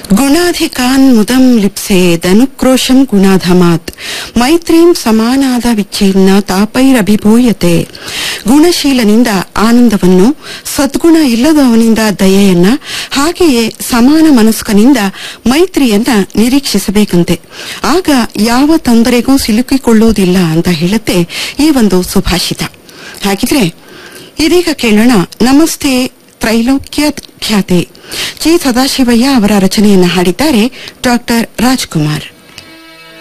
ಗುಣಾಧಿಕಾನ್ ಮುದಂ ಲಿಪ್ಸೇದನುಕ್ರೋಶಂ ಗುಣಾಧಮಾತ್ ಮೈತ್ರೀಂ ಸಮಾನಾದ ವಿಚ್ಛೇನ್ನ ತಾಪೈರಭಿಭೂಯತೆ ಗುಣಶೀಲನಿಂದ ಆನಂದವನ್ನು ಸದ್ಗುಣ ಇಲ್ಲದವನಿಂದ ದಯೆಯನ್ನ ಹಾಗೆಯೇ ಸಮಾನ ಮನಸ್ಕನಿಂದ ಮೈತ್ರಿಯನ್ನ ನಿರೀಕ್ಷಿಸಬೇಕಂತೆ ಆಗ ಯಾವ ತೊಂದರೆಗೂ ಸಿಲುಕಿಕೊಳ್ಳುವುದಿಲ್ಲ ಅಂತ ಹೇಳುತ್ತೆ ಈ ಒಂದು ಸುಭಾಷಿತ ಹಾಗಿದ್ರೆ ಇದೀಗ ಕೇಳೋಣ ನಮಸ್ತೆ ತ್ರೈಲೋಕ್ಯ ಖ್ಯಾತೆ ಜಿ ಸದಾಶಿವಯ್ಯ ಅವರ ರಚನೆಯನ್ನು ಹಾಡಿದ್ದಾರೆ ಡಾಕ್ಟರ್ ರಾಜ್ಕುಮಾರ್